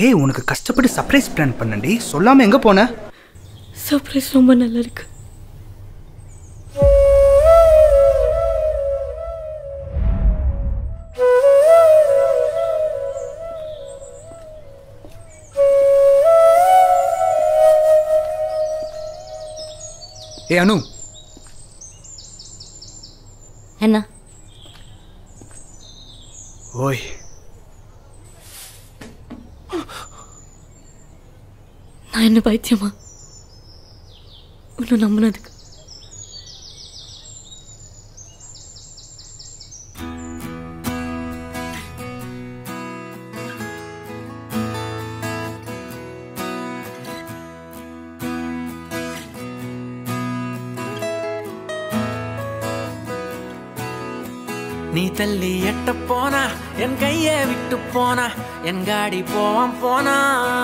ஏய் உனக்கு கஷ்டப்பட்டு சர்ப்ரைஸ் பிளான் பண்ணண்டி சொல்லாம எங்க போன சர்ப்ரைஸ் ரொம்ப நல்லா இருக்கு ஏ அனு என்ன ஓய் நான் என்ன பைத்தியமா உன்னை நம்பினதுக்கு நீ தள்ளி எட்ட போனா என் கைய விட்டு போனா என் காடி போவான் போனா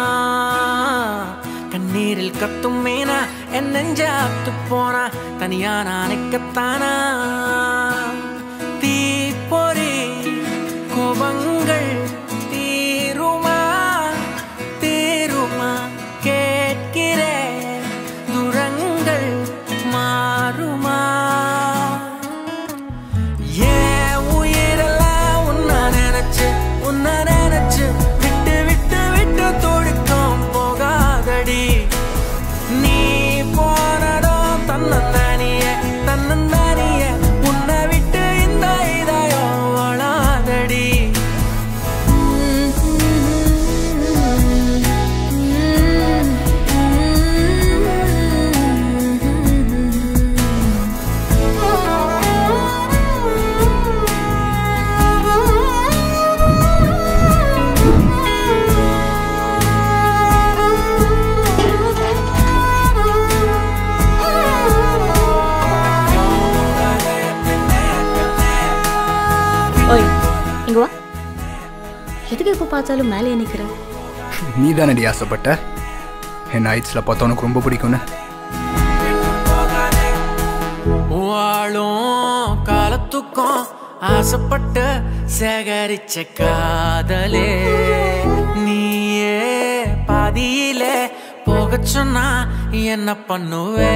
கண்ணீரில் கத்தும் மேனா என் நெஞ்ச அத்து போனா தனியா நான் நிக்கத்தானா தீப்பொறி கோபங்கள் தீருமா தீருமா கேட்கிறேன் துரங்கள் மாறுமா ஏன் உயிரெல்லாம் உன்னை நினைச்சு உன்னை நினைச்சு விட்டு விட்டு விட்டு தொடுக்கும் போகாதடி நீ போனதும் தன்னந்தானிய தன்னந்தானிய உன்னை விட்டு இந்த இதயம் வளாதடி ஓய் இங்க வா எதுக்கு எப்போ பார்த்தாலும் மேலே நிற்கிற நீ தானடி ஆசைப்பட்ட என் நைட்ஸில் பார்த்தா உனக்கு ரொம்ப பிடிக்கும்னு வாழும் காலத்துக்கும் ஆசைப்பட்டு சேகரிச்ச காதலே நீயே பாதியில போக சொன்னா என்ன பண்ணுவே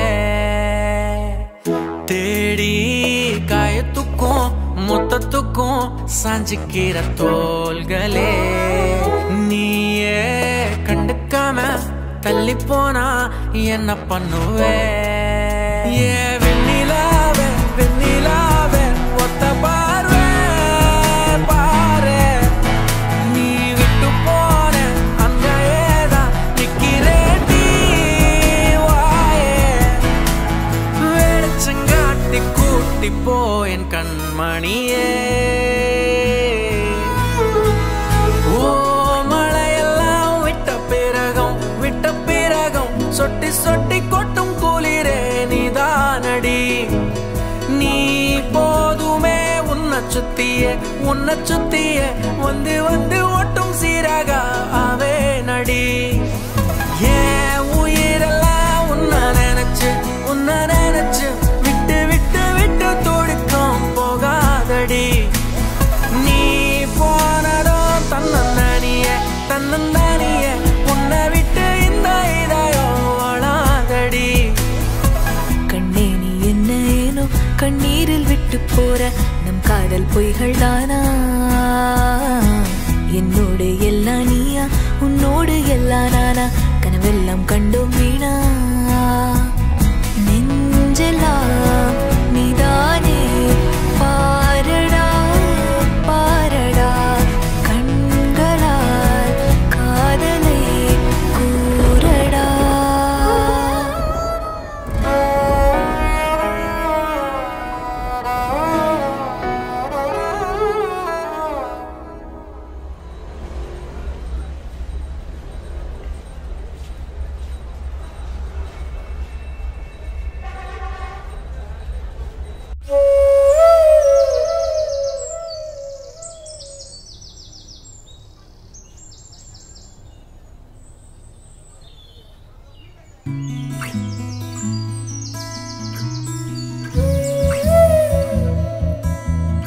தேடி காயத்துக்கும் மொத்தத்துக்கும் சாஞ்சிக்கிற தோள்களே நீயே கண்டுக்காம தள்ளி போனா என்ன பண்ணுவே ஏ வெண்ணிலாவே வெண்ணிலாவே ஒத்த பார்வை பாரு நீ விட்டு போன அந்த ஏதான் நிக்கிறேடி வாயே வெளிச்சங்காட்டி கூட்டி போ என் கண்மணியே ஓ மழையெல்லாம் விட்ட பிறகும் விட்ட பிறகும் சொட்டி சொட்டி கொட்டும் குளிரே நீதானடி நீ போதுமே உன்னை சுத்திய உன்னை சுத்திய வந்து வந்து ஒட்டும் சீராக ஆவே நடி ஏன் உயிரெல்லாம் உன்னை நினைச்சு உன்னை நினைச்சு விட்டு விட்டு விட்டு துடிக்கும் போகாதடி நீ போனதோ தன்னந்தானிய தன்னந்தானிய உன்னை விட்டு இந்த இதயம் வளாதடி கண்ணே நீ என்ன ஏனோ கண்ணீரில் விட்டு போற நம் காதல் பொய்கள் தானா என்னோடு எல்லாம் நீயா உன்னோடு எல்லாம் நானா கனவெல்லாம் கண்டோம் வீணா நெஞ்செல்லாம் நீதானே பாரடா பாரடா கண்களால் காதலை கூறடா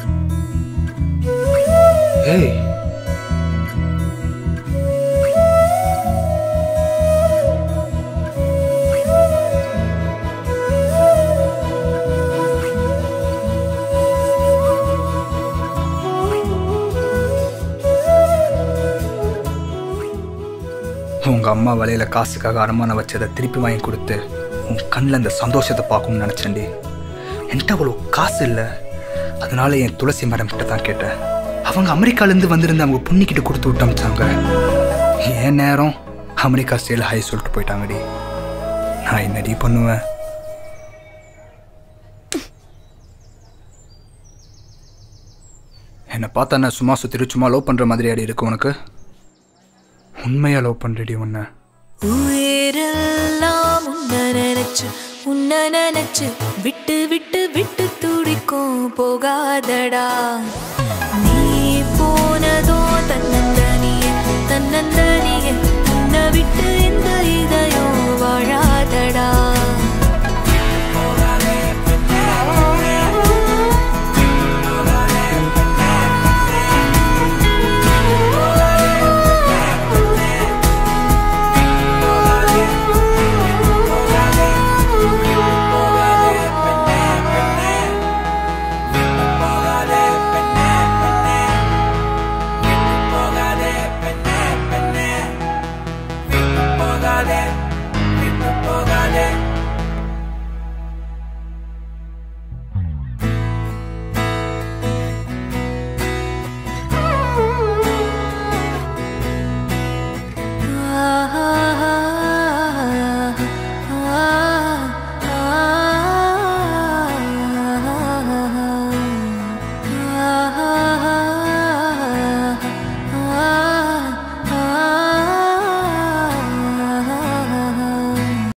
ஏய் உங்கள் அம்மா வலையில காசுக்காக அடமானம் வச்சதை திருப்பி வாங்கி கொடுத்து உன் கண்ணில் அந்த சந்தோஷத்தை பார்க்கணும்னு நினச்சேன்டி என்கிட்ட அவ்வளோ காசு இல்லை அதனால என் துளசி மேடம் கிட்ட தான் கேட்டேன் அவங்க அமெரிக்காலேருந்து வந்திருந்து அவங்க பொண்ணிக்கிட்ட கொடுத்து விட்டு அமிச்சாங்க என் நேரம் அமெரிக்கா ஸ்டைல ஹை சொல்லிட்டு போயிட்டாங்கடி நான் என்னடி பண்ணுவேன் என்னை பார்த்தா நான் சும்மா சுத்திட்டு சும்மா லவ் பண்ணுற மாதிரி அடி இருக்கு உனக்கு உண்மையாக லவ் பண்ணுறடி உன்னை உயிரெல்லாம் உன்ன நினைச்சு உன்ன நினைச்சு விட்டு விட்டு விட்டு துடிக்கும் போகாதடா நீ போனதோ தன்னந்தனியே தன்னந்தனியே உன்னை விட்டு இந்த இதயம் வாழாதடா போகாதே